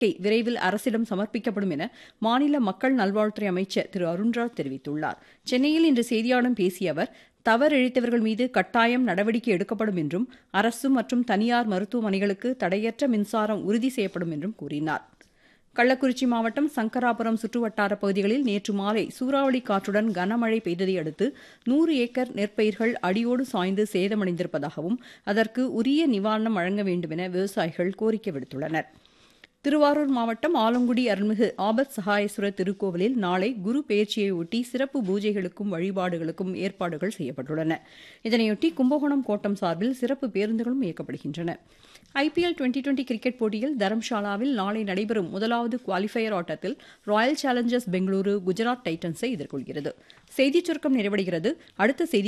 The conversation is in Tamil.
விரைவில் அரசிடம் சமர்ப்பிக்கப்படும் என மாநில மக்கள் நல்வாழ்வுத்துறை அமைச்சர் திரு அருண்ராஜ் தெரிவித்துள்ளார் சென்னையில் இன்று செய்தியாளர்களிடம் பேசிய அவர் தவறிழைத்தவர்கள் மீது கட்டாயம் நடவடிக்கை எடுக்கப்படும் என்றும் அரசு மற்றும் தனியார் மருத்துவமனைகளுக்கு தடையற்ற மின்சாரம் உறுதி செய்யப்படும் என்றும் கூறினார் கள்ளக்குறிச்சி மாவட்டம் சங்கராபுரம் சுற்றுவட்டார பகுதிகளில் நேற்று மாலை சூறாவளி காற்றுடன் கனமழை பெய்ததை அடுத்து நூறு ஏக்கர் நெற்பயிர்கள் அடியோடு சாய்ந்து சேதமடைந்திருப்பதாகவும் அதற்கு உரிய நிவாரணம் வழங்க வேண்டும் என விவசாயிகள் கோரிக்கை விடுத்துள்ளனர் திருவாரூர் மாவட்டம் ஆலங்குடி அருள்மிகு ஆபத் சகாயேஸ்வரர் திருக்கோவிலில் நாளை குரு பெயர்ச்சியை ஒட்டி சிறப்பு பூஜைகளுக்கும் வழிபாடுகளுக்கும் ஏற்பாடுகள் செய்யப்பட்டுள்ளன இதனையொட்டி கும்பகோணம் கோட்டம் சார்பில் சிறப்பு பேருந்துகளும் இயக்கப்படுகின்றன ஐபிஎல் டுவெண்டி டுவெண்டி கிரிக்கெட் போட்டியில் தரம்ஷாலாவில் நாளை நடைபெறும் முதலாவது குவாலிஃபயர் ஆட்டத்தில் ராயல் சேலஞ்சர்ஸ் பெங்களூரு குஜராத் டைட்டன்ஸை எதிர்கொள்கிறது செய்திச் சுருக்கம் நிறைவடைகிறது அடுத்த செய்தி